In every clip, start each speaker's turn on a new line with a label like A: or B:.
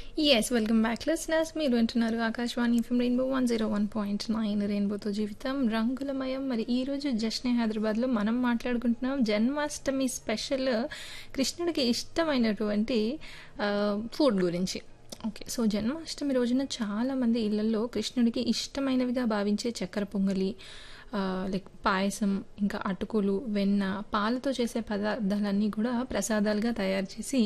A: yes welcome back listeners మీరు వింటున్నారు Akashvani F M rainbow one zero one point nine రెయిన్బోతో జీవితం రంగులమయం మరి ఈరోజు జశ్నే హైదరాబాద్లో మనం మాట్లాడుకుంటున్నాం జన్మాష్టమి స్పెషల్ కృష్ణుడికి ఇష్టమైనటువంటి ఫుడ్ గురించి ఓకే సో జన్మాష్టమి రోజున చాలామంది ఇళ్లలో కృష్ణుడికి ఇష్టమైనవిగా భావించే చక్కెర పొంగలి లైక్ పాయసం ఇంకా అటుకులు వెన్న పాలతో చేసే పదార్థాలన్నీ కూడా ప్రసాదాలుగా తయారు చేసి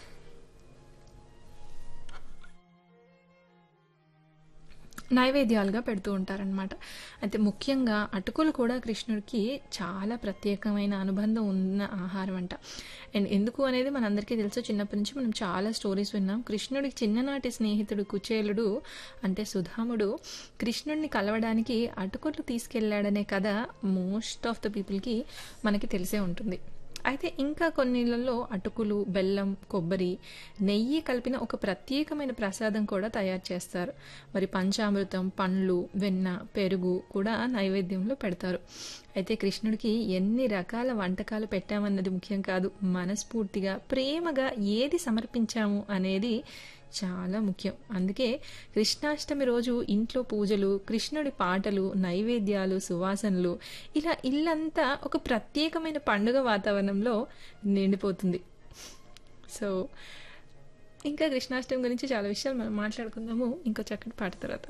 A: నైవేద్యాలుగా పెడుతూ ఉంటారనమాట అయితే ముఖ్యంగా అటుకులు కూడా కృష్ణుడికి చాలా ప్రత్యేకమైన అనుబంధం ఉన్న ఆహారం అంట అండ్ ఎందుకు అనేది మనందరికీ తెలుసు చిన్నప్పటి నుంచి మనం చాలా స్టోరీస్ విన్నాం కృష్ణుడికి చిన్ననాటి స్నేహితుడు కుచేలుడు అంటే సుధాముడు కృష్ణుడిని కలవడానికి అటుకులు తీసుకెళ్లాడనే కథ మోస్ట్ ఆఫ్ ద పీపుల్కి మనకి తెలిసే ఉంటుంది అయితే ఇంకా కొన్నిళ్ళల్లో అటుకులు బెల్లం కొబ్బరి నెయ్యి కలిపిన ఒక ప్రత్యేకమైన ప్రసాదం కూడా తయారు చేస్తారు మరి పంచామృతం పండ్లు వెన్న పెరుగు కూడా నైవేద్యంలో పెడతారు అయితే కృష్ణుడికి ఎన్ని రకాల వంటకాలు పెట్టామన్నది ముఖ్యం కాదు మనస్ఫూర్తిగా ప్రేమగా ఏది సమర్పించాము అనేది చాలా ముఖ్యం అందుకే కృష్ణాష్టమి రోజు ఇంట్లో పూజలు కృష్ణుడి పాటలు నైవేద్యాలు సువాసనలు ఇలా ఇల్లంతా ఒక ప్రత్యేకమైన పండుగ వాతావరణంలో నిండిపోతుంది సో ఇంకా కృష్ణాష్టమి గురించి చాలా విషయాలు మనం మాట్లాడుకుందాము ఇంకో చక్కటి పాట తర్వాత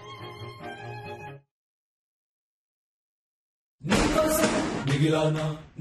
B: మిగిలానా